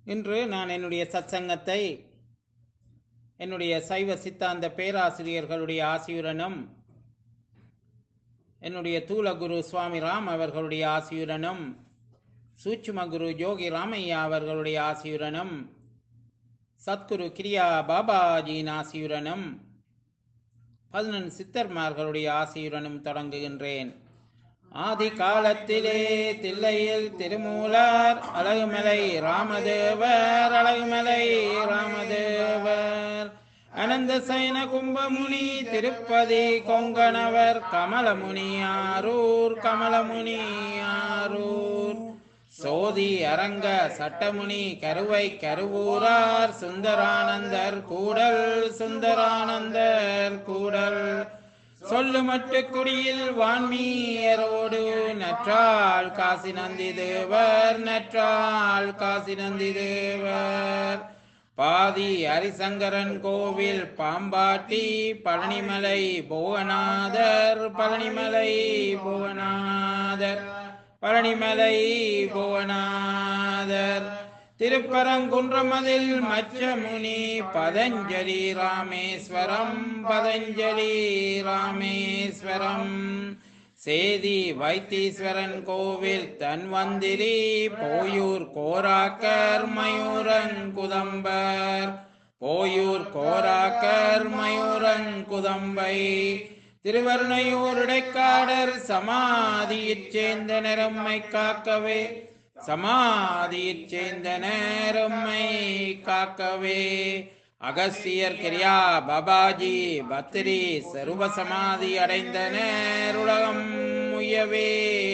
இன்று நான் என்னுடைய சத்சங்கத்தை என்னுடைய சைவ சித்தாந்த பேராசிரியர்களுடைய ஆசியுடனும் என்னுடைய தூலகுரு சுவாமி ராம் அவர்களுடைய ஆசியுடனும் சூட்சும குரு ஜோகி ராமையா அவர்களுடைய ஆசியுடனும் சத்குரு கிரியா பாபாஜியின் ஆசியுடனும் பதினெண் சித்தர்மார்களுடைய ஆசியுடனும் தொடங்குகின்றேன் ஆதி காலத்திலே தில்லையில் திருமூலர் அழகுமலை ராமதேவர் அழகுமலை ராமதேவர் அனந்த சைன கும்பமுனி திருப்பதி கொங்கணவர் கமலமுனி ஆரூர் கமலமுனி ஆரூர் சோதி அரங்க சட்டமுனி கருவை கருவூரார் சுந்தரானந்தர் கூடல் சுந்தரானந்தர் கூடல் சொல்லுமட்டு குடியில் வான்மீயரோடு நற்றாள் காசி நந்தி தேவர் நற்றாள் காசி நந்தி தேவர் பாதி ஹரிசங்கரன் கோவில் பாம்பாட்டி பழனிமலை புவனாதர் பழனிமலை புவனாதர் பழனிமலை புவனாதர் திருப்பரங்குன்றமதில் மச்சமுனி பதஞ்சலி ராமேஸ்வரம் பதஞ்சலி ராமேஸ்வரம் சேதி வைத்தீஸ்வரன் கோவில் தன்வந்திரி போயூர் கோராக்கர் மயூரங்குதம்பர் போயூர் கோராக்கர் மயூரங்குதம்பை திருவருணையூர் இடைக்காடர் சமாதியிற் சேர்ந்த நிறம்மை காக்கவே சமாதியிற் சேர்ந்த நேரம்மை காக்கவே அகஸ்தியர் கிரியா பாபாஜி பத்திரி சருவ சமாதி அடைந்த நேருலகம் முயவே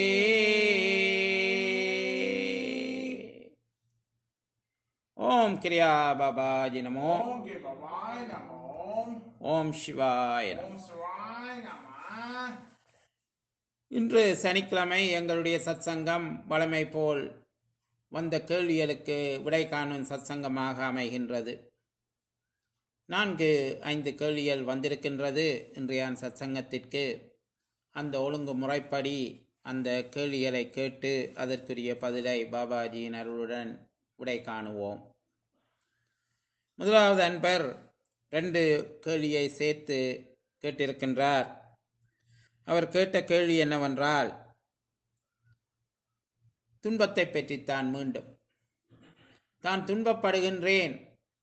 ஓம் கிரியா பாபாஜி நமோ ஓம் கே பவாய் நமோ ஓம் சிவாய நமோ ஓம் சிவாய் நம இன்று சனிக்கிழமை எங்களுடைய சத்சங்கம் வழமை போல் வந்த கேள்விகளுக்கு விடை காணும் சத்சங்கமாக அமைகின்றது நான்கு ஐந்து கேள்விகள் வந்திருக்கின்றது இன்றைய சத்சங்கத்திற்கு அந்த ஒழுங்கு முறைப்படி அந்த கேள்விகளை கேட்டு அதற்குரிய பதிலை பாபாஜியின் அருளுடன் விடை காணுவோம் முதலாவது அன்பர் ரெண்டு கேள்வியை சேர்த்து கேட்டிருக்கின்றார் அவர் கேட்ட கேள்வி என்னவென்றால் துன்பத்தை பற்றித்தான் மீண்டும் தான் துன்பப்படுகின்றேன்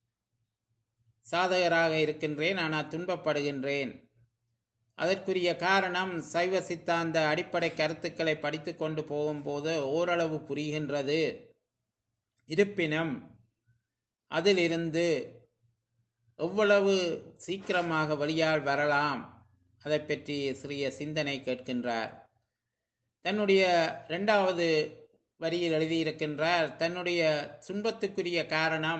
சாதகராக இருக்கின்றேன் ஆனால் துன்பப்படுகின்றேன் அதற்குரிய காரணம் சைவ சித்தாந்த அடிப்படை கருத்துக்களை படித்து கொண்டு போகும்போது ஓரளவு புரிகின்றது இருப்பினும் அதிலிருந்து எவ்வளவு சீக்கிரமாக வெளியால் வரலாம் அதை பற்றி சிறிய சிந்தனை கேட்கின்றார் தன்னுடைய இரண்டாவது வரியில் எழுதியிருக்கின்றார் தன்னுடைய துன்பத்துக்குரிய காரணம்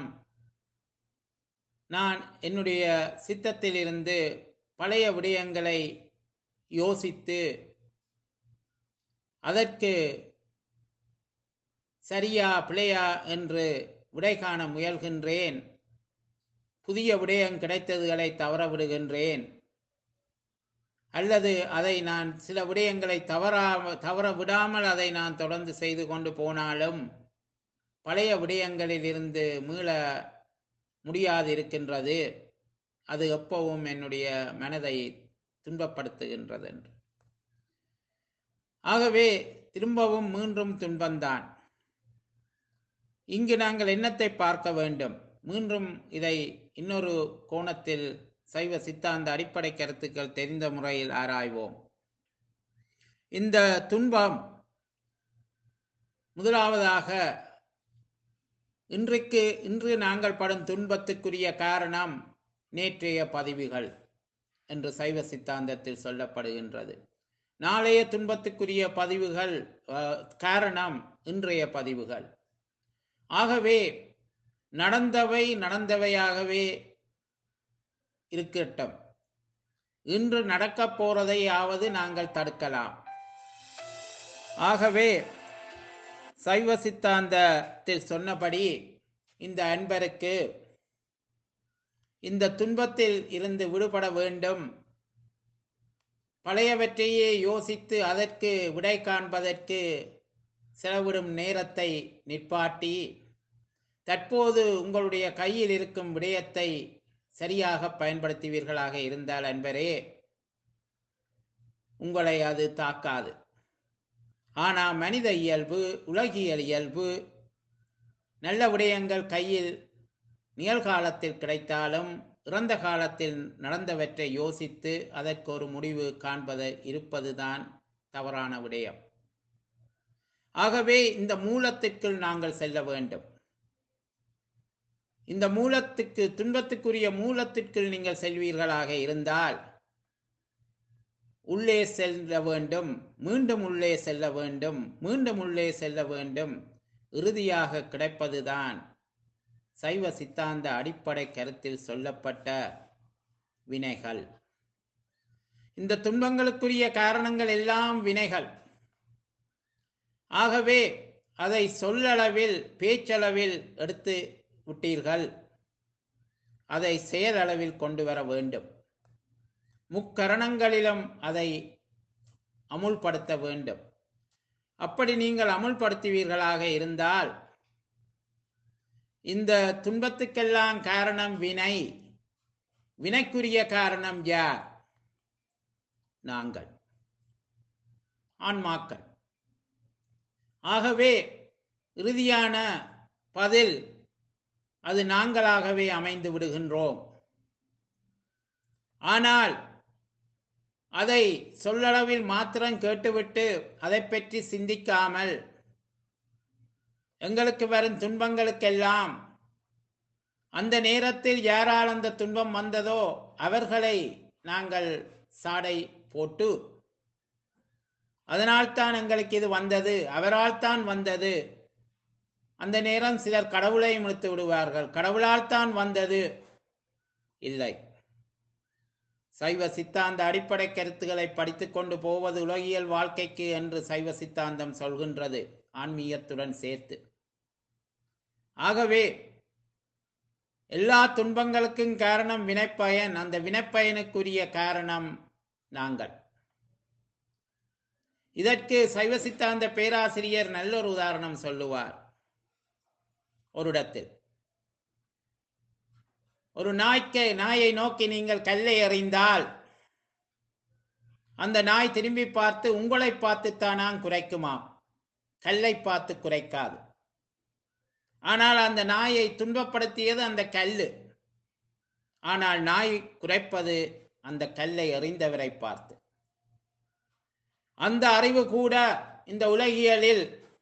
நான் என்னுடைய சித்தத்திலிருந்து பழைய விடயங்களை யோசித்து அதற்கு சரியா பிழையா என்று விடை காண முயல்கின்றேன் புதிய விடயம் கிடைத்ததுகளை தவற விடுகின்றேன் அல்லது அதை நான் சில விடயங்களை தவறா தவற விடாமல் அதை நான் தொடர்ந்து செய்து கொண்டு போனாலும் பழைய விடயங்களில் இருந்து மீள முடியாது இருக்கின்றது அது எப்பவும் என்னுடைய மனதை துன்பப்படுத்துகின்றது என்று ஆகவே திரும்பவும் மீண்டும் துன்பம்தான் இங்கு நாங்கள் என்னத்தை பார்க்க வேண்டும் மீண்டும் இதை இன்னொரு கோணத்தில் சைவ சித்தாந்த அடிப்படை கருத்துக்கள் தெரிந்த முறையில் ஆராய்வோம் இந்த துன்பம் முதலாவதாக இன்றைக்கு இன்று நாங்கள் படும் துன்பத்துக்குரிய காரணம் நேற்றைய பதிவுகள் என்று சைவ சித்தாந்தத்தில் சொல்லப்படுகின்றது நாளைய துன்பத்துக்குரிய பதிவுகள் அஹ், காரணம் இன்றைய பதிவுகள் ஆகவே நடந்தவை நடந்தவையாகவே இருக்கட்டும் இன்று நடக்கப் போறதையாவது நாங்கள் தடுக்கலாம் ஆகவே சைவ சித்தாந்தத்தில் சொன்னபடி இந்த அன்பருக்கு இந்த துன்பத்தில் இருந்து விடுபட வேண்டும் பழையவற்றையே யோசித்து அதற்கு விடை காண்பதற்கு செலவிடும் நேரத்தை நிற்பாட்டி தற்போது உங்களுடைய கையில் இருக்கும் விடயத்தை சரியாக பயன்படுத்துவீர்களாக இருந்தால் அன்பரே உங்களை அது தாக்காது ஆனால் மனித இயல்பு உலகியல் இயல்பு நல்ல விடயங்கள் கையில் நிகழ்காலத்தில் கிடைத்தாலும் இறந்த காலத்தில் நடந்தவற்றை யோசித்து அதற்கு ஒரு முடிவு காண்பது இருப்பதுதான் தவறான விடயம் ஆகவே இந்த மூலத்திற்குள் நாங்கள் செல்ல வேண்டும் இந்த மூலத்துக்கு துன்பத்துக்குரிய மூலத்திற்குள் நீங்கள் செல்வீர்களாக இருந்தால் உள்ளே செல்ல வேண்டும் மீண்டும் உள்ளே செல்ல வேண்டும் மீண்டும் உள்ளே செல்ல வேண்டும் இறுதியாக கிடைப்பதுதான் சைவ சித்தாந்த அடிப்படை கருத்தில் சொல்லப்பட்ட வினைகள் இந்த துன்பங்களுக்குரிய காரணங்கள் எல்லாம் வினைகள் ஆகவே அதை சொல்லளவில் பேச்சளவில் எடுத்து விட்டீர்கள் அதை செயலளவில் கொண்டு வர வேண்டும் முக்கரணங்களிலும் அதை அமுல்படுத்த வேண்டும் அப்படி நீங்கள் அமுல்படுத்துவீர்களாக இருந்தால் இந்த துன்பத்துக்கெல்லாம் காரணம் வினை வினைக்குரிய காரணம் யார் நாங்கள் ஆன்மாக்கள் ஆகவே இறுதியான பதில் அது நாங்களாகவே அமைந்து விடுகின்றோம் ஆனால் அதை சொல்லளவில் மாத்திரம் கேட்டுவிட்டு அதை பற்றி சிந்திக்காமல் எங்களுக்கு வரும் துன்பங்களுக்கெல்லாம் அந்த நேரத்தில் யாரால் அந்த துன்பம் வந்ததோ அவர்களை நாங்கள் சாடை போட்டு அதனால்தான் எங்களுக்கு இது வந்தது அவரால் தான் வந்தது அந்த நேரம் சிலர் கடவுளையும் இழுத்து விடுவார்கள் கடவுளால் தான் வந்தது இல்லை சைவ சித்தாந்த அடிப்படை கருத்துக்களை படித்துக் கொண்டு போவது உலகியல் வாழ்க்கைக்கு என்று சைவ சித்தாந்தம் சொல்கின்றது ஆன்மீகத்துடன் சேர்த்து ஆகவே எல்லா துன்பங்களுக்கும் காரணம் வினைப்பயன் அந்த வினைப்பயனுக்குரிய காரணம் நாங்கள் இதற்கு சைவ சித்தாந்த பேராசிரியர் நல்ல ஒரு உதாரணம் சொல்லுவார் ஒரு இடத்தில் ஒரு நாய்க்கு நாயை நோக்கி நீங்கள் கல்லை எறிந்தால் அந்த நாய் திரும்பி பார்த்து உங்களை பார்த்துத்தானாம் குறைக்குமாம் கல்லை பார்த்து குறைக்காது ஆனால் அந்த நாயை துன்பப்படுத்தியது அந்த கல்லு ஆனால் நாய் குறைப்பது அந்த கல்லை எறிந்தவரை பார்த்து அந்த அறிவு கூட இந்த உலகியலில்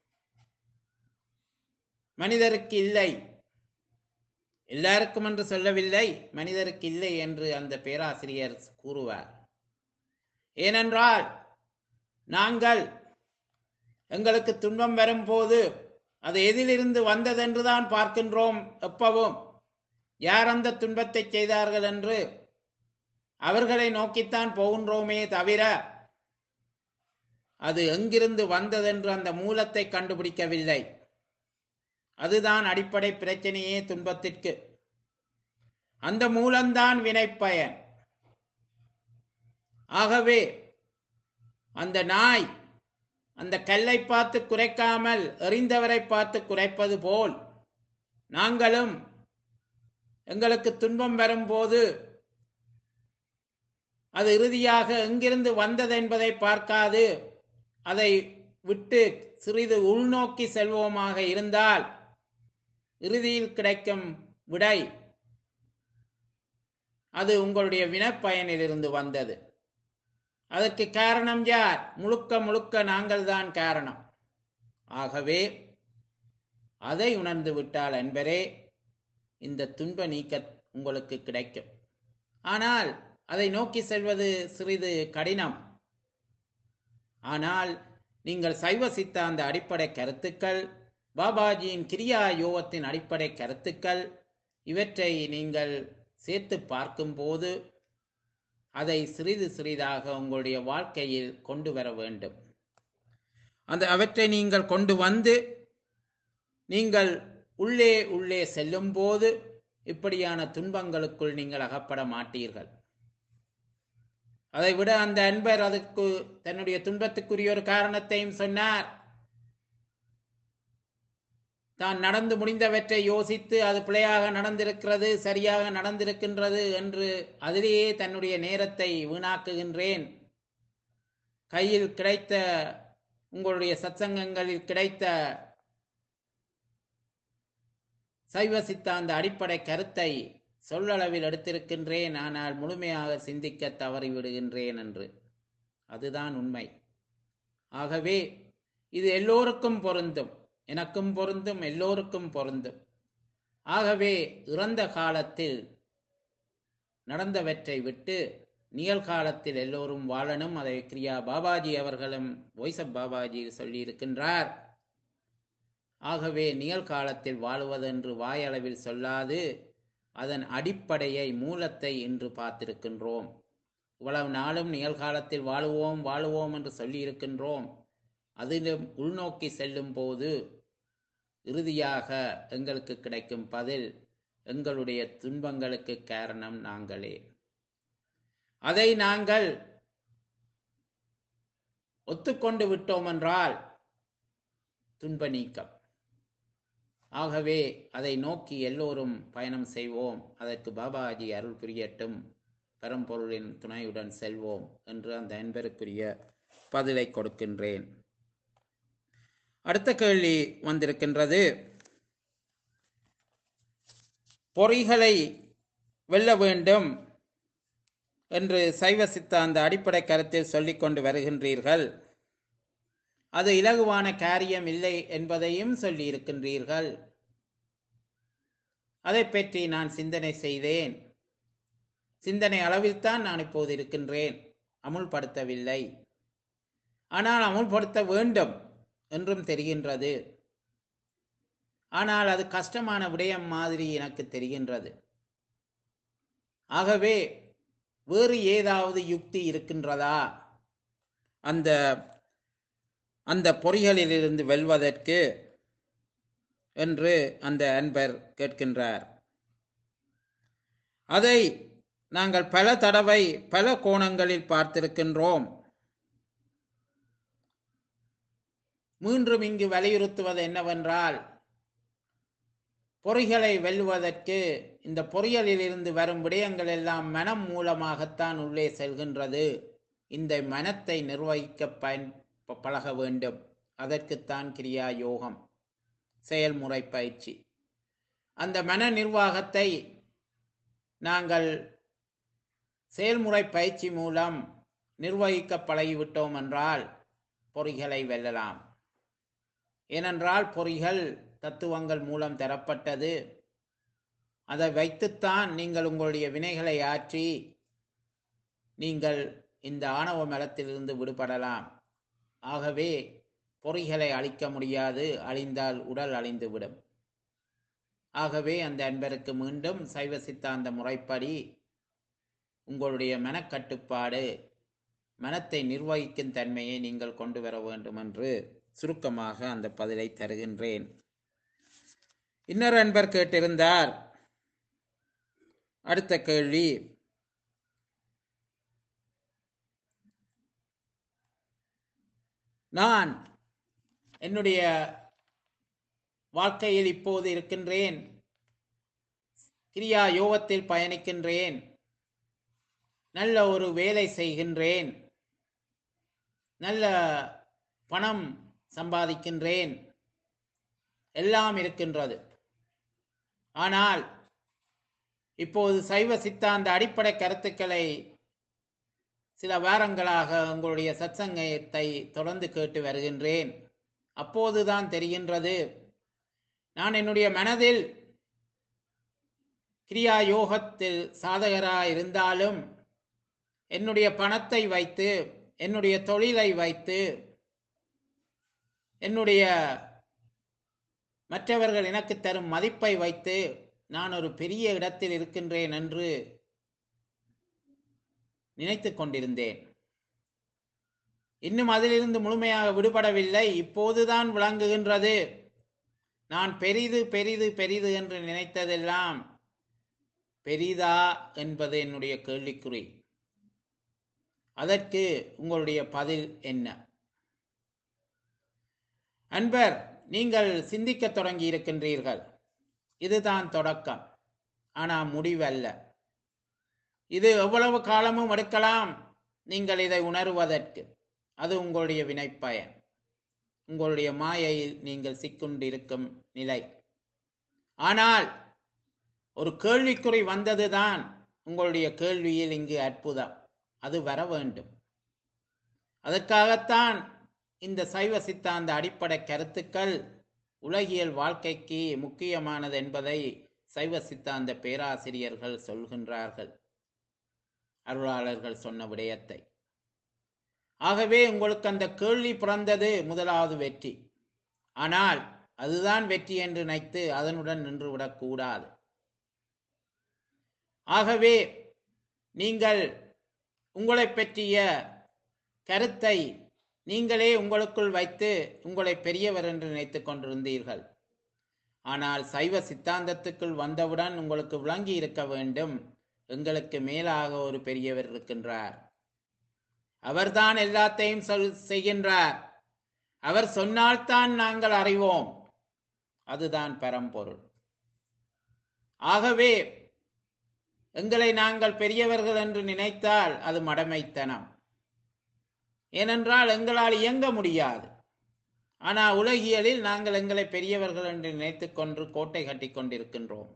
மனிதருக்கு இல்லை எல்லாருக்கும் என்று சொல்லவில்லை மனிதருக்கு இல்லை என்று அந்த பேராசிரியர் கூறுவார் ஏனென்றால் நாங்கள் எங்களுக்கு துன்பம் வரும்போது அது எதிலிருந்து வந்ததென்றுதான் பார்க்கின்றோம் எப்பவும் யார் அந்த துன்பத்தை செய்தார்கள் என்று அவர்களை நோக்கித்தான் போகின்றோமே தவிர அது எங்கிருந்து வந்ததென்று அந்த மூலத்தை கண்டுபிடிக்கவில்லை அதுதான் அடிப்படை பிரச்சனையே துன்பத்திற்கு அந்த மூலம்தான் வினைப்பயன் ஆகவே அந்த நாய் அந்த கல்லை பார்த்து குறைக்காமல் எறிந்தவரை பார்த்து குறைப்பது போல் நாங்களும் எங்களுக்கு துன்பம் வரும்போது அது இறுதியாக எங்கிருந்து வந்தது என்பதை பார்க்காது அதை விட்டு சிறிது உள்நோக்கி செல்வோமாக இருந்தால் இறுதியில் கிடைக்கும் விடை அது உங்களுடைய வினப்பயனிலிருந்து வந்தது அதற்கு காரணம் யார் முழுக்க முழுக்க நாங்கள் தான் காரணம் ஆகவே அதை உணர்ந்து விட்டால் என்பரே இந்த துன்ப நீக்க உங்களுக்கு கிடைக்கும் ஆனால் அதை நோக்கி செல்வது சிறிது கடினம் ஆனால் நீங்கள் சைவ சித்தாந்த அடிப்படை கருத்துக்கள் பாபாஜியின் கிரியா யோகத்தின் அடிப்படை கருத்துக்கள் இவற்றை நீங்கள் சேர்த்து பார்க்கும்போது அதை சிறிது சிறிதாக உங்களுடைய வாழ்க்கையில் கொண்டு வர வேண்டும் அந்த அவற்றை நீங்கள் கொண்டு வந்து நீங்கள் உள்ளே உள்ளே செல்லும் போது இப்படியான துன்பங்களுக்குள் நீங்கள் அகப்பட மாட்டீர்கள் அதை விட அந்த அன்பர் அதுக்கு தன்னுடைய துன்பத்துக்குரிய ஒரு காரணத்தையும் சொன்னார் தான் நடந்து முடிந்தவற்றை யோசித்து அது பிழையாக நடந்திருக்கிறது சரியாக நடந்திருக்கின்றது என்று அதிலேயே தன்னுடைய நேரத்தை வீணாக்குகின்றேன் கையில் கிடைத்த உங்களுடைய சத்சங்கங்களில் கிடைத்த சைவ சித்தாந்த அடிப்படை கருத்தை சொல்லளவில் எடுத்திருக்கின்றேன் ஆனால் முழுமையாக சிந்திக்க தவறிவிடுகின்றேன் என்று அதுதான் உண்மை ஆகவே இது எல்லோருக்கும் பொருந்தும் எனக்கும் பொருந்தும் எல்லோருக்கும் பொருந்தும் ஆகவே இறந்த காலத்தில் நடந்தவற்றை விட்டு நிகழ்காலத்தில் எல்லோரும் வாழணும் அதை கிரியா பாபாஜி அவர்களும் ஒய்சப் பாபாஜி சொல்லியிருக்கின்றார் ஆகவே நிகழ்காலத்தில் வாழுவதென்று வாயளவில் சொல்லாது அதன் அடிப்படையை மூலத்தை இன்று பார்த்திருக்கின்றோம் இவ்வளவு நாளும் நிகழ்காலத்தில் வாழுவோம் வாழுவோம் என்று சொல்லியிருக்கின்றோம் அதிலும் உள்நோக்கி செல்லும் போது இறுதியாக எங்களுக்கு கிடைக்கும் பதில் எங்களுடைய துன்பங்களுக்கு காரணம் நாங்களே அதை நாங்கள் ஒத்துக்கொண்டு விட்டோம் என்றால் துன்ப நீக்கம் ஆகவே அதை நோக்கி எல்லோரும் பயணம் செய்வோம் அதற்கு பாபாஜி அருள் புரியட்டும் பரம்பொருளின் துணையுடன் செல்வோம் என்று அந்த அன்பருக்குரிய பதிலை கொடுக்கின்றேன் அடுத்த கேள்வி வந்திருக்கின்றது பொறிகளை வெல்ல வேண்டும் என்று சைவ சித்தாந்த அடிப்படை கருத்தில் சொல்லிக் கொண்டு வருகின்றீர்கள் அது இலகுவான காரியம் இல்லை என்பதையும் சொல்லி இருக்கின்றீர்கள் அதை பற்றி நான் சிந்தனை செய்தேன் சிந்தனை அளவில்தான் நான் இப்போது இருக்கின்றேன் அமுல்படுத்தவில்லை ஆனால் அமுல்படுத்த வேண்டும் என்றும் தெரிகின்றது ஆனால் அது கஷ்டமான விடயம் மாதிரி எனக்கு தெரிகின்றது ஆகவே வேறு ஏதாவது யுக்தி இருக்கின்றதா அந்த அந்த பொறிகளிலிருந்து வெல்வதற்கு என்று அந்த அன்பர் கேட்கின்றார் அதை நாங்கள் பல தடவை பல கோணங்களில் பார்த்திருக்கின்றோம் மீண்டும் இங்கு வலியுறுத்துவது என்னவென்றால் பொறிகளை வெல்லுவதற்கு இந்த பொறியலிலிருந்து வரும் விடயங்கள் எல்லாம் மனம் மூலமாகத்தான் உள்ளே செல்கின்றது இந்த மனத்தை நிர்வகிக்க பயன் ப- பழக வேண்டும் அதற்குத்தான் கிரியா யோகம் செயல்முறை பயிற்சி அந்த மன நிர்வாகத்தை நாங்கள் செயல்முறை பயிற்சி மூலம் நிர்வகிக்க பழகிவிட்டோம் என்றால் பொறிகளை வெல்லலாம் ஏனென்றால் பொறிகள் தத்துவங்கள் மூலம் தரப்பட்டது அதை வைத்துத்தான் நீங்கள் உங்களுடைய வினைகளை ஆற்றி நீங்கள் இந்த ஆணவ மலத்திலிருந்து விடுபடலாம் ஆகவே பொறிகளை அழிக்க முடியாது அழிந்தால் உடல் அழிந்துவிடும் ஆகவே அந்த அன்பருக்கு மீண்டும் சைவ சித்தாந்த முறைப்படி உங்களுடைய மனக்கட்டுப்பாடு மனத்தை நிர்வகிக்கும் தன்மையை நீங்கள் கொண்டு வர வேண்டும் என்று சுருக்கமாக அந்த பதிலை தருகின்றேன் இன்னொரு அன்பர் கேட்டிருந்தார் அடுத்த கேள்வி நான் என்னுடைய வாழ்க்கையில் இப்போது இருக்கின்றேன் கிரியா யோகத்தில் பயணிக்கின்றேன் நல்ல ஒரு வேலை செய்கின்றேன் நல்ல பணம் சம்பாதிக்கின்றேன் எல்லாம் இருக்கின்றது ஆனால் இப்போது சைவ சித்தாந்த அடிப்படை கருத்துக்களை சில வாரங்களாக உங்களுடைய சத்சங்கத்தை தொடர்ந்து கேட்டு வருகின்றேன் அப்போதுதான் தெரிகின்றது நான் என்னுடைய மனதில் கிரியா யோகத்தில் சாதகராக இருந்தாலும் என்னுடைய பணத்தை வைத்து என்னுடைய தொழிலை வைத்து என்னுடைய மற்றவர்கள் எனக்கு தரும் மதிப்பை வைத்து நான் ஒரு பெரிய இடத்தில் இருக்கின்றேன் என்று நினைத்து கொண்டிருந்தேன் இன்னும் அதிலிருந்து முழுமையாக விடுபடவில்லை இப்போதுதான் விளங்குகின்றது நான் பெரிது பெரிது பெரிது என்று நினைத்ததெல்லாம் பெரிதா என்பது என்னுடைய கேள்விக்குறி அதற்கு உங்களுடைய பதில் என்ன அன்பர் நீங்கள் சிந்திக்கத் தொடங்கி இருக்கின்றீர்கள் இதுதான் தொடக்கம் ஆனால் முடிவல்ல இது எவ்வளவு காலமும் எடுக்கலாம் நீங்கள் இதை உணருவதற்கு அது உங்களுடைய வினைப்பயன் உங்களுடைய மாயையில் நீங்கள் சிக்குண்டிருக்கும் நிலை ஆனால் ஒரு கேள்விக்குறி வந்ததுதான் உங்களுடைய கேள்வியில் இங்கு அற்புதம் அது வர வேண்டும் அதற்காகத்தான் இந்த சைவ சித்தாந்த அடிப்படை கருத்துக்கள் உலகியல் வாழ்க்கைக்கு முக்கியமானது என்பதை சைவ சித்தாந்த பேராசிரியர்கள் சொல்கின்றார்கள் அருளாளர்கள் சொன்ன விடயத்தை ஆகவே உங்களுக்கு அந்த கேள்வி பிறந்தது முதலாவது வெற்றி ஆனால் அதுதான் வெற்றி என்று நினைத்து அதனுடன் நின்றுவிடக் கூடாது ஆகவே நீங்கள் உங்களை பற்றிய கருத்தை நீங்களே உங்களுக்குள் வைத்து உங்களை பெரியவர் என்று நினைத்துக் கொண்டிருந்தீர்கள் ஆனால் சைவ சித்தாந்தத்துக்குள் வந்தவுடன் உங்களுக்கு விளங்கி இருக்க வேண்டும் எங்களுக்கு மேலாக ஒரு பெரியவர் இருக்கின்றார் அவர்தான் எல்லாத்தையும் சொல் செய்கின்றார் அவர் சொன்னால்தான் நாங்கள் அறிவோம் அதுதான் பரம்பொருள் ஆகவே எங்களை நாங்கள் பெரியவர்கள் என்று நினைத்தால் அது மடமைத்தனம் ஏனென்றால் எங்களால் இயங்க முடியாது ஆனால் உலகியலில் நாங்கள் எங்களை பெரியவர்கள் என்று நினைத்துக் கொண்டு கோட்டை கட்டி கொண்டிருக்கின்றோம்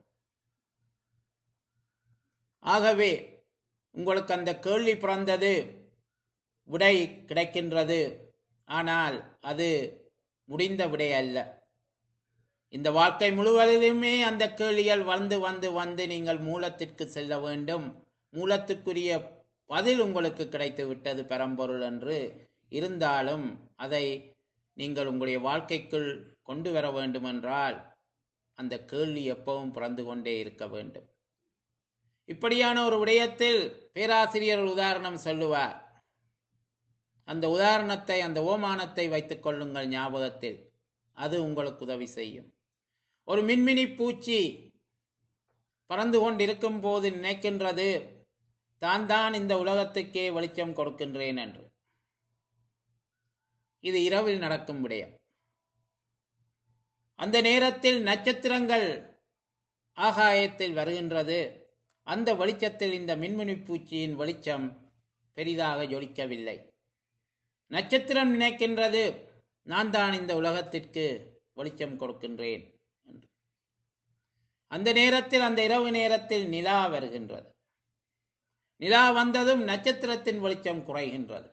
ஆகவே உங்களுக்கு அந்த கேள்வி பிறந்தது விடை கிடைக்கின்றது ஆனால் அது முடிந்த விடை அல்ல இந்த வாழ்க்கை முழுவதிலுமே அந்த கேள்விகள் வந்து வந்து வந்து நீங்கள் மூலத்திற்கு செல்ல வேண்டும் மூலத்துக்குரிய பதில் உங்களுக்கு கிடைத்து விட்டது பெரம்பொருள் என்று இருந்தாலும் அதை நீங்கள் உங்களுடைய வாழ்க்கைக்குள் கொண்டு வர வேண்டுமென்றால் அந்த கேள்வி எப்பவும் பிறந்து கொண்டே இருக்க வேண்டும் இப்படியான ஒரு விடயத்தில் பேராசிரியர் ஒரு உதாரணம் சொல்லுவார் அந்த உதாரணத்தை அந்த ஓமானத்தை வைத்துக் கொள்ளுங்கள் ஞாபகத்தில் அது உங்களுக்கு உதவி செய்யும் ஒரு மின்மினி பூச்சி பறந்து கொண்டிருக்கும் போது நினைக்கின்றது தான் தான் இந்த உலகத்துக்கே வெளிச்சம் கொடுக்கின்றேன் என்று இது இரவில் நடக்கும் விடயம் அந்த நேரத்தில் நட்சத்திரங்கள் ஆகாயத்தில் வருகின்றது அந்த வெளிச்சத்தில் இந்த மின்மினி பூச்சியின் வெளிச்சம் பெரிதாக ஜொலிக்கவில்லை நட்சத்திரம் நினைக்கின்றது நான் தான் இந்த உலகத்திற்கு வெளிச்சம் கொடுக்கின்றேன் என்று அந்த நேரத்தில் அந்த இரவு நேரத்தில் நிலா வருகின்றது நிலா வந்ததும் நட்சத்திரத்தின் வெளிச்சம் குறைகின்றது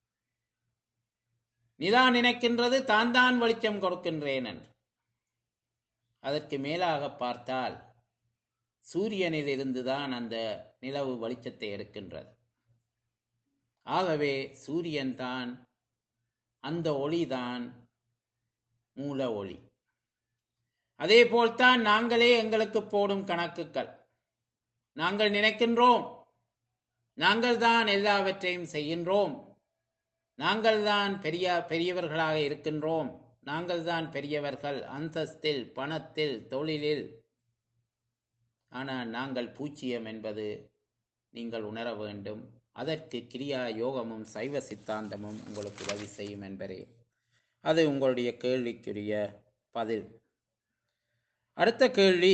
நிலா நினைக்கின்றது தான் தான் வெளிச்சம் கொடுக்கின்றேன் என்று அதற்கு மேலாக பார்த்தால் சூரியனில் இருந்துதான் அந்த நிலவு வெளிச்சத்தை எடுக்கின்றது ஆகவே சூரியன் தான் அந்த ஒளிதான் மூல ஒளி அதே போல்தான் நாங்களே எங்களுக்கு போடும் கணக்குகள் நாங்கள் நினைக்கின்றோம் நாங்கள் தான் எல்லாவற்றையும் செய்கின்றோம் நாங்கள் தான் பெரிய பெரியவர்களாக இருக்கின்றோம் நாங்கள் தான் பெரியவர்கள் அந்தஸ்தில் பணத்தில் தொழிலில் ஆனால் நாங்கள் பூச்சியம் என்பது நீங்கள் உணர வேண்டும் அதற்கு கிரியா யோகமும் சைவ சித்தாந்தமும் உங்களுக்கு உதவி செய்யும் என்பதே அது உங்களுடைய கேள்விக்குரிய பதில் அடுத்த கேள்வி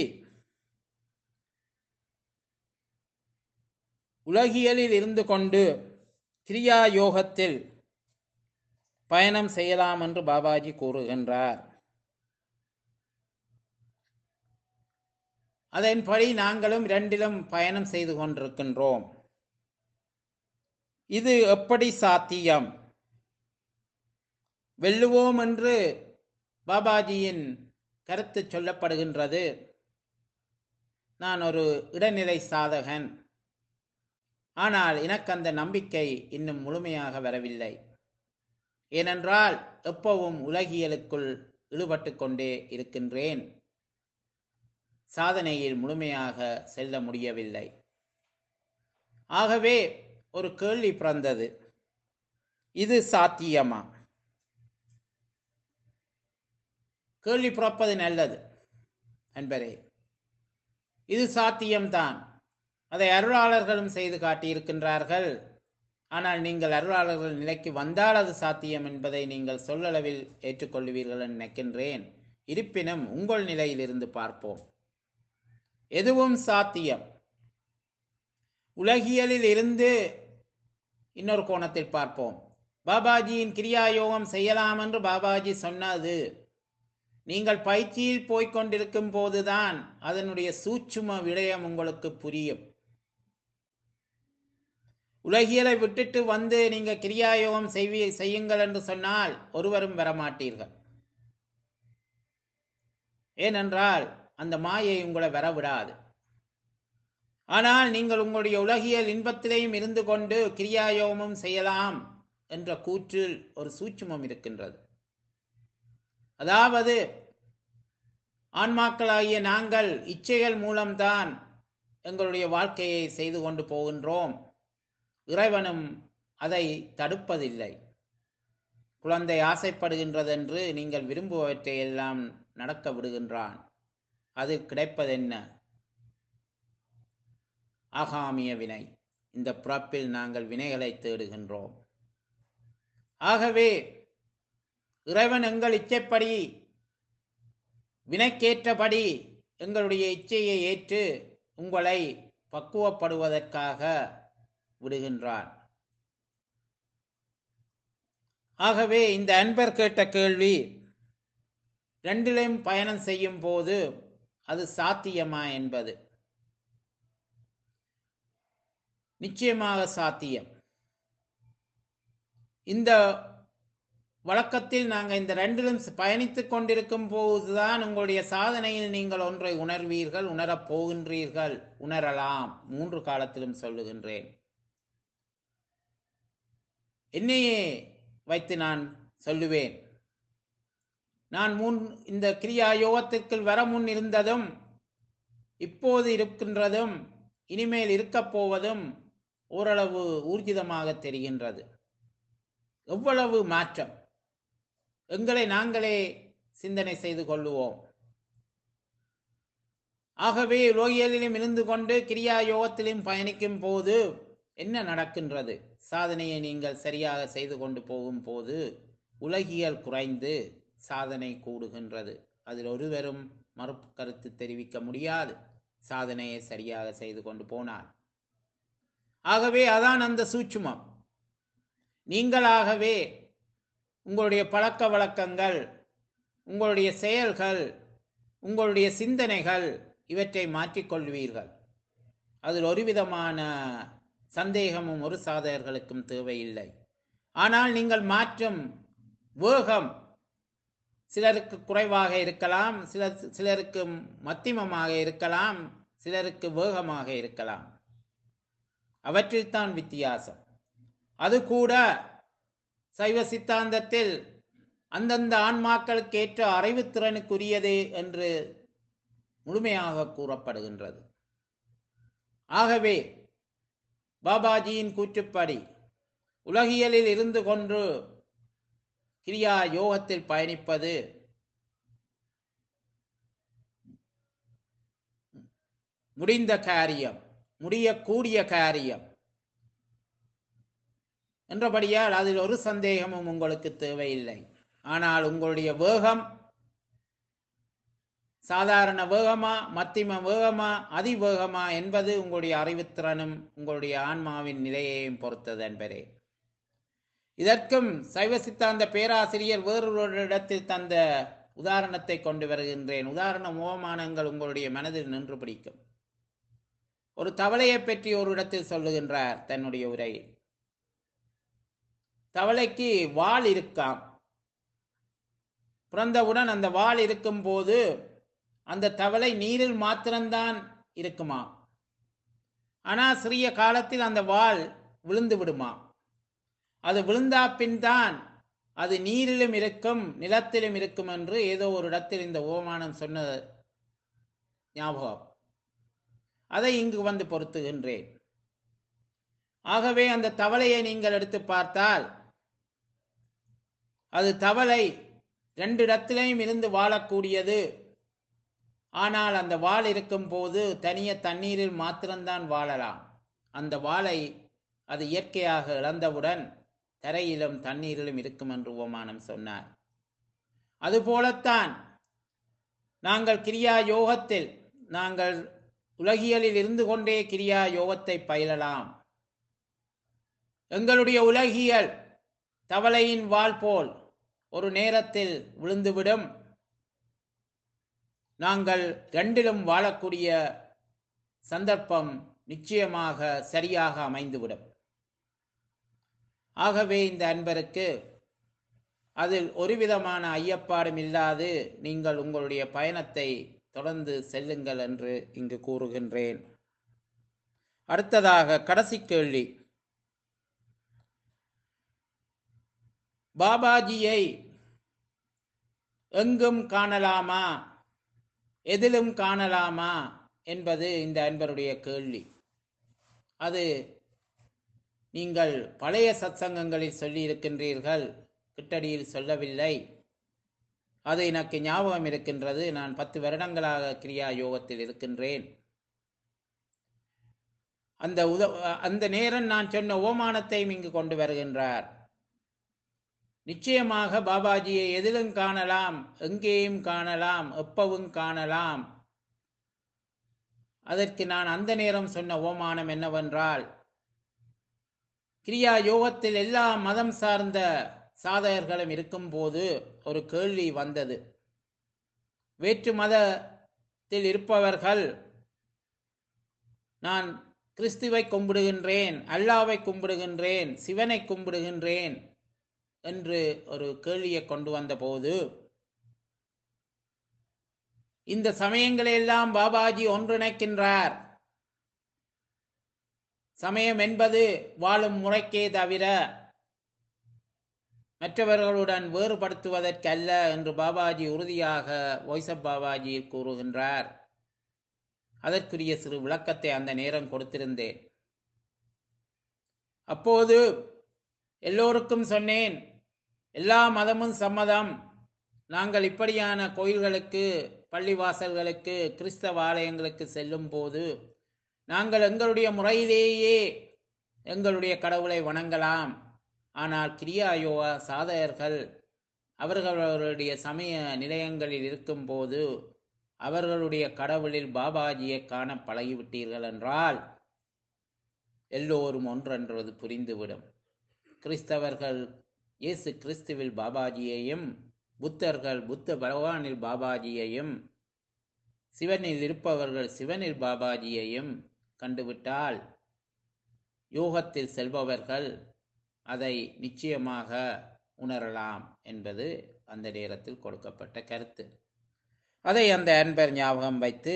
உலகியலில் இருந்து கொண்டு கிரியா யோகத்தில் பயணம் செய்யலாம் என்று பாபாஜி கூறுகின்றார் அதன்படி நாங்களும் இரண்டிலும் பயணம் செய்து கொண்டிருக்கின்றோம் இது எப்படி சாத்தியம் வெல்லுவோம் என்று பாபாஜியின் கருத்து சொல்லப்படுகின்றது நான் ஒரு இடைநிலை சாதகன் ஆனால் எனக்கு அந்த நம்பிக்கை இன்னும் முழுமையாக வரவில்லை ஏனென்றால் எப்பவும் உலகியலுக்குள் ஈடுபட்டு கொண்டே இருக்கின்றேன் சாதனையில் முழுமையாக செல்ல முடியவில்லை ஆகவே ஒரு கேள்வி பிறந்தது இது சாத்தியமா கேள்வி பிறப்பது நல்லது என்பரே இது சாத்தியம்தான் அதை அருளாளர்களும் செய்து காட்டியிருக்கின்றார்கள் ஆனால் நீங்கள் அருளாளர்கள் நிலைக்கு வந்தால் அது சாத்தியம் என்பதை நீங்கள் சொல்லளவில் ஏற்றுக்கொள்வீர்கள் என்று நினைக்கின்றேன் இருப்பினும் உங்கள் நிலையிலிருந்து பார்ப்போம் எதுவும் சாத்தியம் உலகியலில் இருந்து இன்னொரு கோணத்தில் பார்ப்போம் பாபாஜியின் கிரியா யோகம் செய்யலாம் என்று பாபாஜி சொன்னது நீங்கள் பயிற்சியில் போய்க் கொண்டிருக்கும் போதுதான் அதனுடைய சூட்சும விடயம் உங்களுக்கு புரியும் உலகியலை விட்டுட்டு வந்து நீங்க கிரியாயோகம் செய்வி செய்யுங்கள் என்று சொன்னால் ஒருவரும் வரமாட்டீர்கள் ஏனென்றால் அந்த மாயை உங்களை வரவிடாது ஆனால் நீங்கள் உங்களுடைய உலகியல் இன்பத்திலேயும் இருந்து கொண்டு கிரியாயோகமும் செய்யலாம் என்ற கூற்றில் ஒரு சூட்சுமம் இருக்கின்றது அதாவது ஆன்மாக்களாகிய நாங்கள் இச்சைகள் மூலம்தான் எங்களுடைய வாழ்க்கையை செய்து கொண்டு போகின்றோம் இறைவனும் அதை தடுப்பதில்லை குழந்தை ஆசைப்படுகின்றதென்று நீங்கள் விரும்புவற்றை எல்லாம் நடக்க விடுகின்றான் அது கிடைப்பதென்ன ஆகாமிய வினை இந்த பிறப்பில் நாங்கள் வினைகளை தேடுகின்றோம் ஆகவே இறைவன் எங்கள் இச்சைப்படி வினைக்கேற்றபடி எங்களுடைய இச்சையை ஏற்று உங்களை பக்குவப்படுவதற்காக விடுகின்றான் ஆகவே இந்த அன்பர் கேட்ட கேள்வி ரெண்டிலும் பயணம் செய்யும் போது அது சாத்தியமா என்பது நிச்சயமாக சாத்தியம் இந்த வழக்கத்தில் நாங்கள் இந்த ரெண்டிலும் பயணித்துக் கொண்டிருக்கும் போதுதான் உங்களுடைய சாதனையில் நீங்கள் ஒன்றை உணர்வீர்கள் உணரப் போகின்றீர்கள் உணரலாம் மூன்று காலத்திலும் சொல்லுகின்றேன் என்னையே வைத்து நான் சொல்லுவேன் நான் முன் இந்த கிரியா யோகத்திற்குள் வர முன் இருந்ததும் இப்போது இருக்கின்றதும் இனிமேல் இருக்கப் போவதும் ஓரளவு ஊர்ஜிதமாக தெரிகின்றது எவ்வளவு மாற்றம் எங்களை நாங்களே சிந்தனை செய்து கொள்ளுவோம் ஆகவே லோகியலிலும் இருந்து கொண்டு கிரியா யோகத்திலும் பயணிக்கும் போது என்ன நடக்கின்றது சாதனையை நீங்கள் சரியாக செய்து கொண்டு போகும் போது உலகியல் குறைந்து சாதனை கூடுகின்றது அதில் ஒருவரும் மறுப்பு கருத்து தெரிவிக்க முடியாது சாதனையை சரியாக செய்து கொண்டு போனார் ஆகவே அதான் அந்த சூட்சுமம் நீங்களாகவே உங்களுடைய பழக்க வழக்கங்கள் உங்களுடைய செயல்கள் உங்களுடைய சிந்தனைகள் இவற்றை மாற்றிக்கொள்வீர்கள் அதில் ஒரு விதமான சந்தேகமும் ஒரு சாதகர்களுக்கும் தேவையில்லை ஆனால் நீங்கள் மாற்றும் வேகம் சிலருக்கு குறைவாக இருக்கலாம் சிலர் சிலருக்கு மத்தியமமாக இருக்கலாம் சிலருக்கு வேகமாக இருக்கலாம் அவற்றில்தான் வித்தியாசம் அது கூட சைவ சித்தாந்தத்தில் அந்தந்த ஆன்மாக்களுக்கு ஏற்ற அறிவுத்திறனுக்குரியதே என்று முழுமையாக கூறப்படுகின்றது ஆகவே பாபாஜியின் கூற்றுப்படி உலகியலில் இருந்து கொண்டு கிரியா யோகத்தில் பயணிப்பது முடிந்த காரியம் முடியக்கூடிய காரியம் என்றபடியால் அதில் ஒரு சந்தேகமும் உங்களுக்கு தேவையில்லை ஆனால் உங்களுடைய வேகம் சாதாரண வேகமா மத்திம வேகமா அதிவேகமா என்பது உங்களுடைய அறிவுத்திறனும் உங்களுடைய ஆன்மாவின் நிலையையும் பொறுத்தது என்பதே இதற்கும் சைவ சித்தாந்த பேராசிரியர் வேறொரு இடத்தில் தந்த உதாரணத்தை கொண்டு வருகின்றேன் உதாரண ஓமானங்கள் உங்களுடைய மனதில் நின்று பிடிக்கும் ஒரு தவளையை பற்றி ஒரு இடத்தில் சொல்லுகின்றார் தன்னுடைய உரையில் தவளைக்கு வால் இருக்காம் பிறந்தவுடன் அந்த வால் இருக்கும் போது அந்த தவளை நீரில் மாத்திரம்தான் இருக்குமா ஆனா சிறிய காலத்தில் அந்த வால் விழுந்து விடுமா அது விழுந்தா பின் தான் அது நீரிலும் இருக்கும் நிலத்திலும் இருக்கும் என்று ஏதோ ஒரு இடத்தில் இந்த ஓமானம் சொன்ன ஞாபகம் அதை இங்கு வந்து பொருத்துகின்றேன் ஆகவே அந்த தவளையை நீங்கள் எடுத்து பார்த்தால் அது தவளை ரெண்டு இடத்திலையும் இருந்து வாழக்கூடியது ஆனால் அந்த வால் இருக்கும் போது தனிய தண்ணீரில் மாத்திரம்தான் வாழலாம் அந்த வாளை அது இயற்கையாக இழந்தவுடன் தரையிலும் தண்ணீரிலும் இருக்கும் என்று உபமானம் சொன்னார் அதுபோலத்தான் நாங்கள் கிரியா யோகத்தில் நாங்கள் உலகியலில் இருந்து கொண்டே கிரியா யோகத்தை பயிலலாம் எங்களுடைய உலகியல் தவளையின் வால் போல் ஒரு நேரத்தில் விழுந்துவிடும் நாங்கள் ரெண்டிலும் வாழக்கூடிய சந்தர்ப்பம் நிச்சயமாக சரியாக அமைந்துவிடும் ஆகவே இந்த அன்பருக்கு அதில் ஒரு விதமான ஐயப்பாடும் இல்லாது நீங்கள் உங்களுடைய பயணத்தை தொடர்ந்து செல்லுங்கள் என்று இங்கு கூறுகின்றேன் அடுத்ததாக கடைசி கேள்வி பாபாஜியை எங்கும் காணலாமா எதிலும் காணலாமா என்பது இந்த அன்பருடைய கேள்வி அது நீங்கள் பழைய சத்சங்கங்களில் சொல்லி இருக்கின்றீர்கள் கிட்டடியில் சொல்லவில்லை அது எனக்கு ஞாபகம் இருக்கின்றது நான் பத்து வருடங்களாக கிரியா யோகத்தில் இருக்கின்றேன் அந்த உத அந்த நேரம் நான் சொன்ன ஓமானத்தையும் இங்கு கொண்டு வருகின்றார் நிச்சயமாக பாபாஜியை எதிலும் காணலாம் எங்கேயும் காணலாம் எப்பவும் காணலாம் அதற்கு நான் அந்த நேரம் சொன்ன ஓமானம் என்னவென்றால் கிரியா யோகத்தில் எல்லா மதம் சார்ந்த சாதகர்களும் இருக்கும்போது ஒரு கேள்வி வந்தது வேற்று மதத்தில் இருப்பவர்கள் நான் கிறிஸ்துவை கும்பிடுகின்றேன் அல்லாவை கும்பிடுகின்றேன் சிவனை கும்பிடுகின்றேன் என்று ஒரு கேள்வியை கொண்டு வந்தபோது இந்த சமயங்களெல்லாம் பாபாஜி ஒன்றிணைக்கின்றார் சமயம் என்பது வாழும் முறைக்கே தவிர மற்றவர்களுடன் வேறுபடுத்துவதற்கல்ல என்று பாபாஜி உறுதியாக ஒய்சப் பாபாஜியில் கூறுகின்றார் அதற்குரிய சிறு விளக்கத்தை அந்த நேரம் கொடுத்திருந்தேன் அப்போது எல்லோருக்கும் சொன்னேன் எல்லா மதமும் சம்மதம் நாங்கள் இப்படியான கோயில்களுக்கு பள்ளிவாசல்களுக்கு கிறிஸ்தவ ஆலயங்களுக்கு செல்லும் போது நாங்கள் எங்களுடைய முறையிலேயே எங்களுடைய கடவுளை வணங்கலாம் ஆனால் கிரியா யோகா சாதகர்கள் அவர்களுடைய சமய நிலையங்களில் இருக்கும்போது அவர்களுடைய கடவுளில் பாபாஜியை காண பழகிவிட்டீர்கள் என்றால் எல்லோரும் ஒன்றென்றது புரிந்துவிடும் கிறிஸ்தவர்கள் இயேசு கிறிஸ்துவில் பாபாஜியையும் புத்தர்கள் புத்த பகவானில் பாபாஜியையும் சிவனில் இருப்பவர்கள் சிவனில் பாபாஜியையும் கண்டுவிட்டால் யோகத்தில் செல்பவர்கள் அதை நிச்சயமாக உணரலாம் என்பது அந்த நேரத்தில் கொடுக்கப்பட்ட கருத்து அதை அந்த அன்பர் ஞாபகம் வைத்து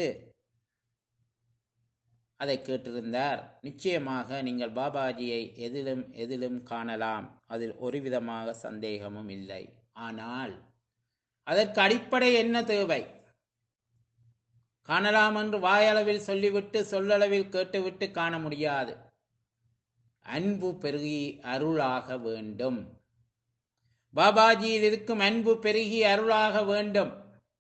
அதை கேட்டிருந்தார் நிச்சயமாக நீங்கள் பாபாஜியை எதிலும் எதிலும் காணலாம் அதில் ஒரு விதமாக சந்தேகமும் இல்லை ஆனால் அதற்கு அடிப்படை என்ன தேவை காணலாம் என்று வாயளவில் சொல்லிவிட்டு சொல்லளவில் கேட்டுவிட்டு காண முடியாது அன்பு பெருகி அருளாக வேண்டும் பாபாஜியில் இருக்கும் அன்பு பெருகி அருளாக வேண்டும்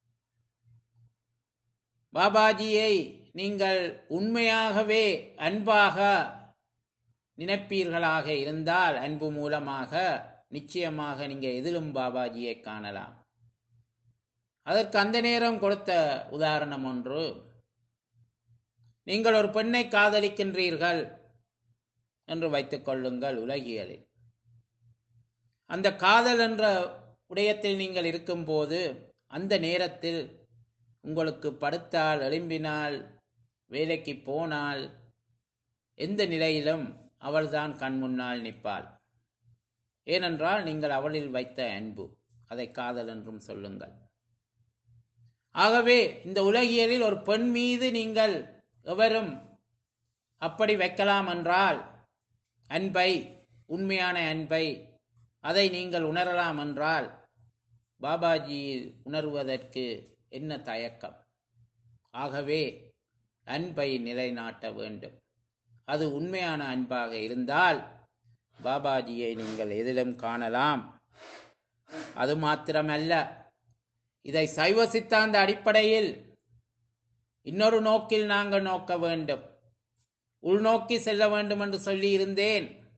பாபாஜியை நீங்கள் உண்மையாகவே அன்பாக நினைப்பீர்களாக இருந்தால் அன்பு மூலமாக நிச்சயமாக நீங்க எதிலும் பாபாஜியை காணலாம் அதற்கு அந்த நேரம் கொடுத்த உதாரணம் ஒன்று நீங்கள் ஒரு பெண்ணை காதலிக்கின்றீர்கள் என்று வைத்துக் கொள்ளுங்கள் உலகியலில் அந்த காதல் என்ற உடையத்தில் நீங்கள் இருக்கும்போது அந்த நேரத்தில் உங்களுக்கு படுத்தால் எழும்பினால் வேலைக்கு போனால் எந்த நிலையிலும் அவள்தான் கண் முன்னால் நிற்பாள் ஏனென்றால் நீங்கள் அவளில் வைத்த அன்பு அதை காதல் என்றும் சொல்லுங்கள் ஆகவே இந்த உலகியலில் ஒரு பெண் மீது நீங்கள் எவரும் அப்படி வைக்கலாம் என்றால் அன்பை உண்மையான அன்பை அதை நீங்கள் உணரலாம் என்றால் பாபாஜியில் உணர்வதற்கு என்ன தயக்கம் ஆகவே அன்பை நிலைநாட்ட வேண்டும் அது உண்மையான அன்பாக இருந்தால் பாபாஜியை நீங்கள் எதிலும் காணலாம் அது மாத்திரமல்ல இதை சைவ சித்தாந்த அடிப்படையில் இன்னொரு நோக்கில் நாங்கள் நோக்க வேண்டும் உள்நோக்கி செல்ல வேண்டும் என்று சொல்லி இருந்தேன்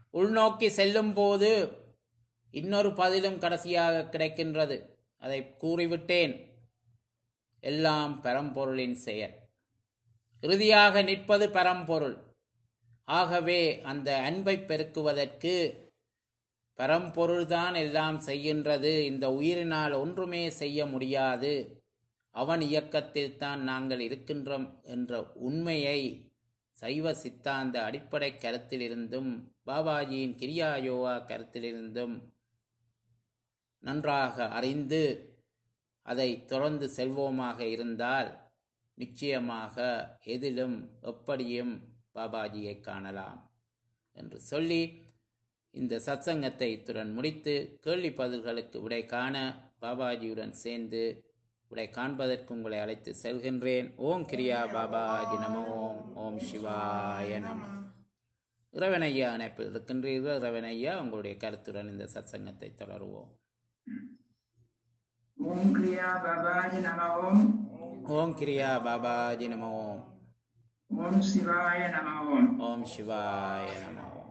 உள்நோக்கி செல்லும் போது இன்னொரு பதிலும் கடைசியாக கிடைக்கின்றது அதை கூறிவிட்டேன் எல்லாம் பரம்பொருளின் செயல் இறுதியாக நிற்பது பரம்பொருள் ஆகவே அந்த அன்பை பெருக்குவதற்கு பரம்பொருள்தான் எல்லாம் செய்கின்றது இந்த உயிரினால் ஒன்றுமே செய்ய முடியாது அவன் இயக்கத்தில் தான் நாங்கள் இருக்கின்றோம் என்ற உண்மையை சைவ சித்தாந்த அடிப்படை கருத்திலிருந்தும் பாபாஜியின் கிரியா யோகா கருத்திலிருந்தும் நன்றாக அறிந்து அதை தொடர்ந்து செல்வோமாக இருந்தால் நிச்சயமாக எதிலும் எப்படியும் பாபாஜியை காணலாம் என்று சொல்லி இந்த சத்சங்கத்தை இத்துடன் முடித்து கேள்வி பதில்களுக்கு விடை காண பாபாஜியுடன் சேர்ந்து விடை காண்பதற்கு உங்களை அழைத்து செல்கின்றேன் ஓம் கிரியா பாபாஜி நம ஓம் ஓம் சிவாய நம இறைவனையா இணைப்பில் இருக்கின்றீர்கள் இறைவனையா உங்களுடைய கருத்துடன் இந்த சத்சங்கத்தை தொடருவோம் ஓம் கிரியா பாபாஜி நம ஓம் ஓம் கிரியா பாபாஜி நம ஓம் ஓம் சிவாய நம ஓம் ஓம் சிவாய நம ஓம்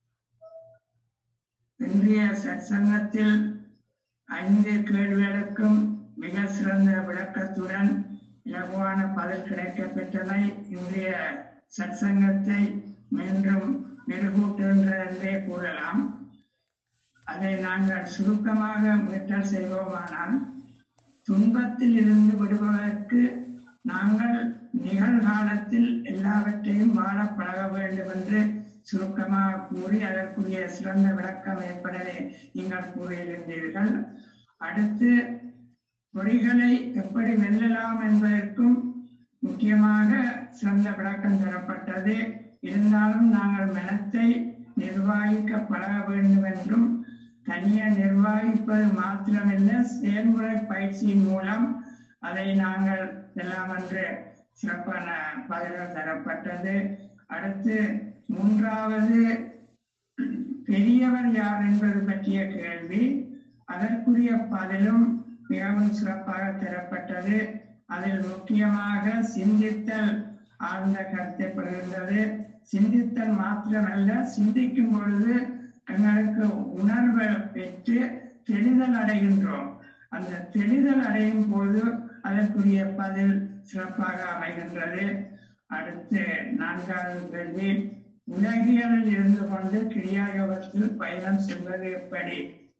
இன்றைய சத்சங்கத்தில் ஐந்து கேள்விகளுக்கும் மிக சிறந்த விளக்கத்துடன் இலகுவான பதில் கிடைக்கப் பெற்றமை இன்றைய சத்சங்கத்தை மீண்டும் மெருகூட்டுகின்ற என்றே கூறலாம் அதை நாங்கள் சுருக்கமாக மீட்டல் செய்வோமானால் துன்பத்தில் இருந்து விடுவதற்கு நாங்கள் நிகழ்காலத்தில் எல்லாவற்றையும் வாழ பழக வேண்டும் என்று சுருக்கமாக கூறி அதற்குரிய சிறந்த விளக்கம் ஏற்படவே நீங்கள் கூறியிருந்தீர்கள் அடுத்து பொறிகளை எப்படி வெல்லலாம் என்பதற்கும் முக்கியமாக சிறந்த விளக்கம் தரப்பட்டது இருந்தாலும் நாங்கள் மனத்தை நிர்வாகிக்க பழக வேண்டும் என்றும் தனியே நிர்வாகிப்பது மாத்திரமல்ல செயல்முறை பயிற்சியின் மூலம் அதை நாங்கள் எல்லாம் என்று சிறப்பான பதில்கள் தரப்பட்டது அடுத்து மூன்றாவது பெரியவர் யார் என்பது பற்றிய கேள்வி அதற்குரிய பதிலும் மிகவும் சிறப்பாக தரப்பட்டது அதில் முக்கியமாக சிந்தித்தல் ஆழ்ந்த கருத்தை பெறுகின்றது சிந்தித்தல் மாத்திரமல்ல சிந்திக்கும் பொழுது எங்களுக்கு உணர்வை பெற்று தெளிதல் அடைகின்றோம் அந்த தெளிதல் அடையும் போது அதற்குரிய பதில் சிறப்பாக அமைகின்றது அடுத்து நான்காவது கேள்வி உலகியலில் இருந்து கொண்டு கிரியா யோகத்தில் பயணம் செல்வது எப்படி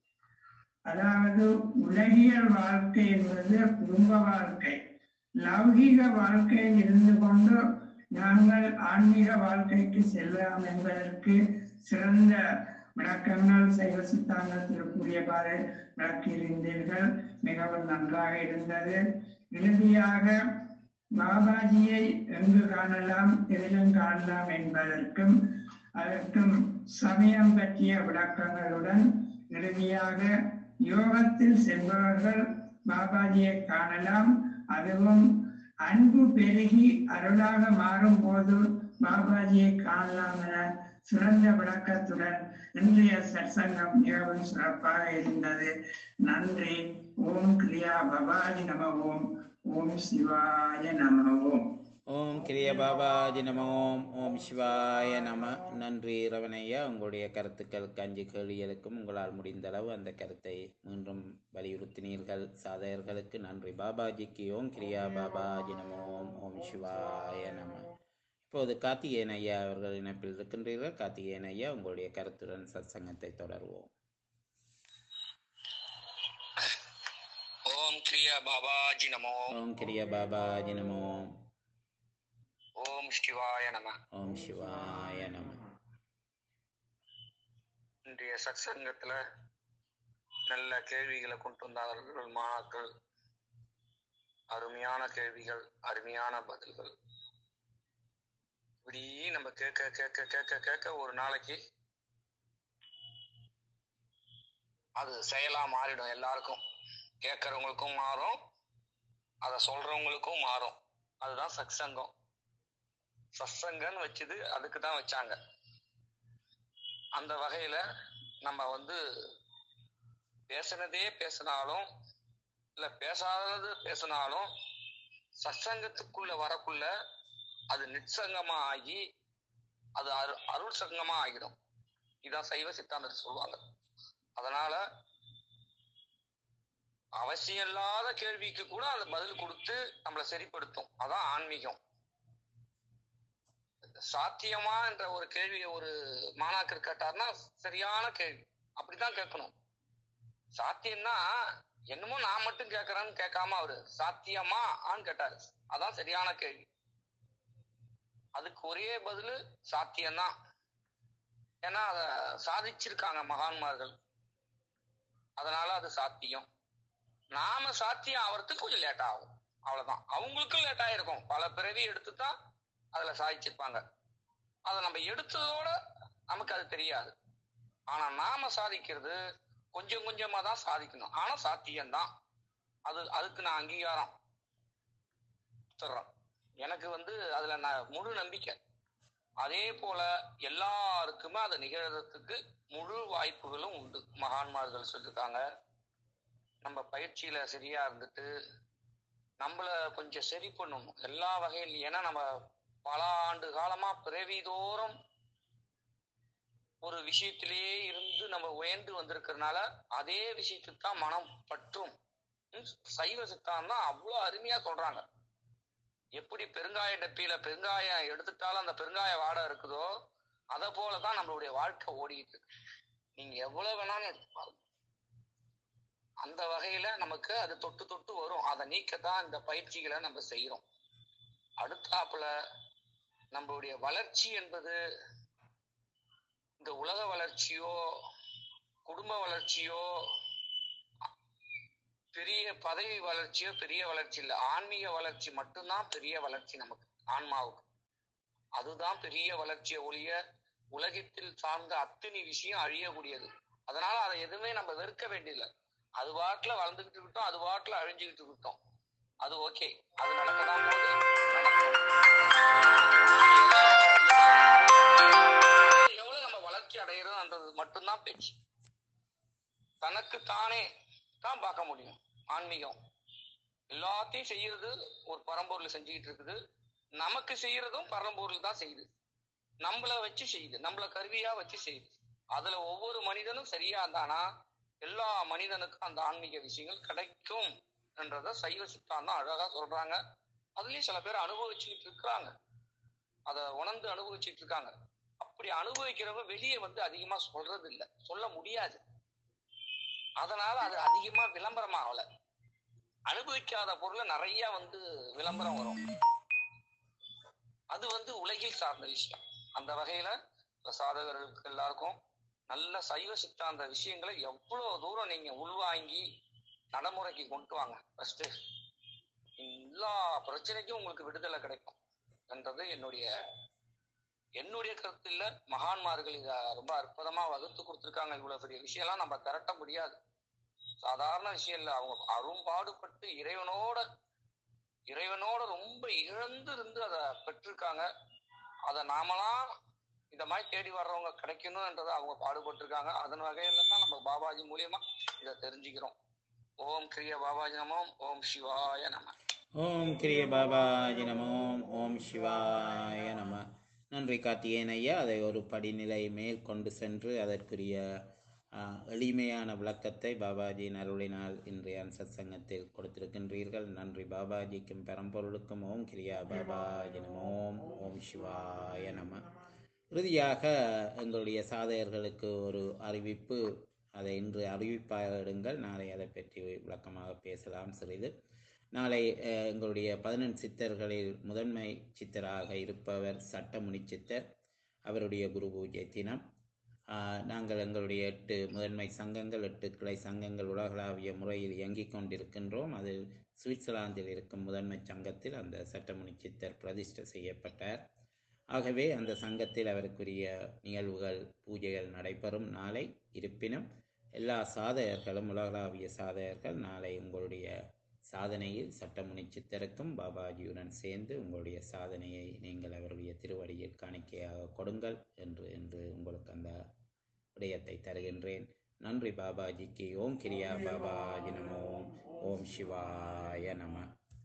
அதாவது உலகியல் வாழ்க்கை என்பது குடும்ப வாழ்க்கை லௌகீக வாழ்க்கையில் இருந்து கொண்டு நாங்கள் ஆன்மீக வாழ்க்கைக்கு செல்லலாம் என்பதற்கு சிறந்த விளக்கங்கள் சைவ சித்தாந்தத்தில் கூறியவாறு விளக்கியிருந்தீர்கள் மிகவும் நன்றாக இருந்தது இறுதியாக பாபாஜியை எங்கு காணலாம் எதிலும் காணலாம் என்பதற்கும் அதற்கும் சமயம் பற்றிய விளக்கங்களுடன் இறுதியாக யோகத்தில் செல்பவர்கள் பாபாஜியை காணலாம் அதுவும் அன்பு பெருகி அருளாக மாறும் போது பாபாஜியை காணலாம் என சிறந்த விளக்கத்துடன் இன்றைய சற்சங்கம் மிகவும் சிறப்பாக இருந்தது நன்றி ஓம் கிரியா பவாஜி நம ஓம் ஓம் சிவாய நம ஓம் ஓம் கிரிய பாபாஜி நம ஓம் ஓம் சிவாய நம நன்றி ரவணையா உங்களுடைய கருத்துக்களுக்கு அஞ்சு கேள்விகளுக்கும் உங்களால் முடிந்த அளவு அந்த கருத்தை மீண்டும் வலியுறுத்தினீர்கள் சாதகர்களுக்கு நன்றி பாபாஜிக்கு ஓம் கிரியா பாபாஜி நம ஓம் ஓம் சிவாய நம இப்போது கார்த்திகேயன் ஐயா அவர்கள் இணைப்பில் இருக்கின்றீர்கள் கார்த்திகேயன் ஐயா உங்களுடைய கருத்துடன் சத்சங்கத்தை தொடருவோம் ஓம் கிரியா பாபாஜி நமோ ஓம் கிரிய பாபாஜி நம ஓம் ஓம் சிவாய நம ஓம் சிவாய நம இன்றைய சத்சங்கத்துல நல்ல கேள்விகளை கொண்டு வந்தார்கள் மாணாக்கள் அருமையான கேள்விகள் அருமையான பதில்கள் இப்படி நம்ம கேட்க கேட்க கேட்க கேட்க ஒரு நாளைக்கு அது செயலா மாறிடும் எல்லாருக்கும் கேட்கறவங்களுக்கும் மாறும் அதை சொல்றவங்களுக்கும் மாறும் அதுதான் சத்சங்கம் சத்சங்கன்னு வச்சது அதுக்கு தான் வச்சாங்க அந்த வகையில நம்ம வந்து பேசுனதே பேசினாலும் இல்ல பேசாதது பேசினாலும் சத்சங்கத்துக்குள்ள வரக்குள்ள அது நிச்சங்கமா ஆகி அது அரு அருள் சங்கமா ஆகிடும் இதான் சைவ சித்தாந்தத்தை சொல்லுவாங்க அதனால அவசியம் இல்லாத கேள்விக்கு கூட அந்த பதில் கொடுத்து நம்மளை சரிப்படுத்தும் அதான் ஆன்மீகம் சாத்தியமா என்ற ஒரு கேள்வியை ஒரு மாணாக்கர் கேட்டார்னா சரியான கேள்வி அப்படித்தான் கேட்கணும் சாத்தியம்னா என்னமோ நான் மட்டும் கேட்கறேன்னு கேட்காம அவரு சாத்தியமா ஆன்னு கேட்டாரு அதான் சரியான கேள்வி அதுக்கு ஒரே பதில் சாத்தியம்தான் ஏன்னா அத சாதிச்சிருக்காங்க மகான்மார்கள் அதனால அது சாத்தியம் நாம சாத்தியம் ஆவறதுக்கு கொஞ்சம் லேட் ஆகும் அவ்வளவுதான் அவங்களுக்கும் லேட் ஆயிருக்கும் பல பிறவி எடுத்து தான் அதுல சாதிச்சிருப்பாங்க அதை நம்ம எடுத்ததோட நமக்கு அது தெரியாது ஆனா நாம சாதிக்கிறது கொஞ்சம் கொஞ்சமா தான் சாதிக்கணும் ஆனா சாத்தியம்தான் அது அதுக்கு நான் அங்கீகாரம் தர்றேன் எனக்கு வந்து அதுல நான் முழு நம்பிக்கை அதே போல எல்லாருக்குமே அதை நிகழறதுக்கு முழு வாய்ப்புகளும் உண்டு மகான்மார்கள் சொல்லியிருக்காங்க நம்ம பயிற்சியில சரியா இருந்துட்டு நம்மள கொஞ்சம் சரி பண்ணணும் எல்லா வகையிலும் ஏன்னா நம்ம பல ஆண்டு காலமா பிறவிதோறும் ஒரு விஷயத்திலேயே இருந்து நம்ம உயர்ந்து வந்திருக்கிறதுனால அதே விஷயத்துக்கு தான் மனம் பற்றும் ம், சைவ சித்தாந்தம் அவ்வளவு அருமையா சொல்றாங்க எப்படி பெருங்காய டப்பியில பெருங்காயம் எடுத்துட்டாலும் அந்த பெருங்காய வாடை இருக்குதோ அத போலதான் நம்மளுடைய வாழ்க்கை ஓடிட்டு இருக்கு நீங்க எவ்வளவு வேணாலும் எடுத்து பாருங்க அந்த வகையில நமக்கு அது தொட்டு தொட்டு வரும் அதை நீக்கத்தான் இந்த பயிற்சிகளை நம்ம செய்யறோம் அடுத்தாப்புல நம்மளுடைய வளர்ச்சி என்பது இந்த உலக வளர்ச்சியோ குடும்ப வளர்ச்சியோ பெரிய பதவி வளர்ச்சியோ பெரிய வளர்ச்சி இல்ல ஆன்மீக வளர்ச்சி மட்டும்தான் பெரிய வளர்ச்சி நமக்கு ஆன்மாவுக்கு அதுதான் பெரிய வளர்ச்சியை ஒழிய உலகத்தில் சார்ந்த அத்தனை விஷயம் அழியக்கூடியது அதனால அதை எதுவுமே நம்ம வெறுக்க வேண்டியதில்லை அது வாட்டுல வளர்ந்துகிட்டு இருக்கட்டும் அது வாட்டுல அழிஞ்சுக்கிட்டு இருக்கட்டும் அது ஓகே அது நடக்கதான் போகுது நடக்கும். எவ்வளவு நம்ம வளர்ச்சி அடைகிறோம்ன்றது மட்டும்தான் பேச்சு தனக்கு தானே தான் பார்க்க முடியும் ஆன்மீகம் எல்லாத்தையும் செய்யறது ஒரு பரம்பொருள் செஞ்சுக்கிட்டு இருக்குது நமக்கு செய்யறதும் பரம்பொருள் தான் செய்யுது நம்மள வச்சு செய்யுது நம்மள கருவியா வச்சு செய்யுது அதுல ஒவ்வொரு மனிதனும் சரியா இருந்தானா எல்லா மனிதனுக்கும் அந்த ஆன்மீக விஷயங்கள் கிடைக்கும் என்றத சைவ சித்தாந்தம் அழகா சொல்றாங்க அதுலயும் சில பேர் அனுபவிச்சுக்கிட்டு இருக்கிறாங்க அதை உணர்ந்து அனுபவிச்சுட்டு இருக்காங்க அப்படி அனுபவிக்கிறவங்க வெளியே வந்து அதிகமா சொல்றது இல்ல சொல்ல முடியாது அதனால அது அதிகமா விளம்பரம் ஆகல அனுபவிக்காத பொருளை நிறைய வந்து விளம்பரம் வரும் அது வந்து உலகில் சார்ந்த விஷயம் அந்த வகையில இந்த சாதகர்களுக்கு எல்லாருக்கும் நல்ல சைவ சித்தாந்த விஷயங்களை எவ்வளவு தூரம் நீங்க உள்வாங்கி நடைமுறைக்கு கொண்டு வாங்க ஃபர்ஸ்ட் எல்லா பிரச்சனைக்கும் உங்களுக்கு விடுதலை கிடைக்கும் என்றது என்னுடைய என்னுடைய கருத்து இல்ல மகான்மார்கள் இத ரொம்ப அற்புதமா வகுத்து கொடுத்திருக்காங்க இவ்வளவு பெரிய விஷயம்லாம் நம்ம திரட்ட முடியாது சாதாரண விஷயம் இல்ல அவங்க அரும்பாடுபட்டு இறைவனோட இறைவனோட ரொம்ப இழந்து இருந்து அதை பெற்றிருக்காங்க அதை நாமலாம் இந்த மாதிரி தேடி வர்றவங்க கிடைக்கணும்ன்றதை அவங்க பாடுபட்டிருக்காங்க அதன் வகையில தான் நம்ம பாபாஜி மூலியமா இதை தெரிஞ்சுக்கிறோம் ஓம் கிரிய பாபாஜி நமோம் ஓம் சிவாய நம ஓம் கிரிய பாபாஜி நமோம் ஓம் சிவாய நம நன்றி கார்த்திகேயன் ஐயா அதை ஒரு படிநிலை மேல் கொண்டு சென்று அதற்குரிய ஆ, எளிமையான விளக்கத்தை பாபாஜியின் அருளினால் இன்றைய சத்சங்கத்தில் கொடுத்திருக்கின்றீர்கள் நன்றி பாபாஜிக்கும் பரம்பொருளுக்கும் ஓம் கிரியா பாபாஜி நமோம் ஓம் சிவாய நம இறுதியாக எங்களுடைய சாதகர்களுக்கு ஒரு அறிவிப்பு அதை இன்று அறிவிப்பாயிடுங்கள் நாளை அதை பற்றி விளக்கமாக பேசலாம் சிறிது நாளை அஹ், எங்களுடைய பதினெண் சித்தர்களில் முதன்மை சித்தராக இருப்பவர் சட்டமுனி சித்தர் அவருடைய குரு பூஜை தினம் ஆஹ், நாங்கள் எங்களுடைய எட்டு முதன்மை சங்கங்கள் எட்டு கிளை சங்கங்கள் உலகளாவிய முறையில் இயங்கிக் கொண்டிருக்கின்றோம் அதில் சுவிட்சர்லாந்தில் இருக்கும் முதன்மை சங்கத்தில் அந்த சட்டமுனி சித்தர் பிரதிஷ்டை செய்யப்பட்டார் ஆகவே அந்த சங்கத்தில் அவருக்குரிய நிகழ்வுகள் பூஜைகள் நடைபெறும் நாளை இருப்பினும் எல்லா சாதகர்களும் உலகளாவிய சாதகர்கள் நாளை உங்களுடைய சாதனையில் சட்டமுனி சித்தருக்கும் பாபாஜியுடன் சேர்ந்து உங்களுடைய சாதனையை நீங்கள் அவருடைய திருவடியில் காணிக்கையாக கொடுங்கள் என்று என்று உங்களுக்கு அந்த விடயத்தை தருகின்றேன் நன்றி பாபாஜிக்கு ஓம் கிரியா பாபாஜி நமோ ஓம் சிவாய நம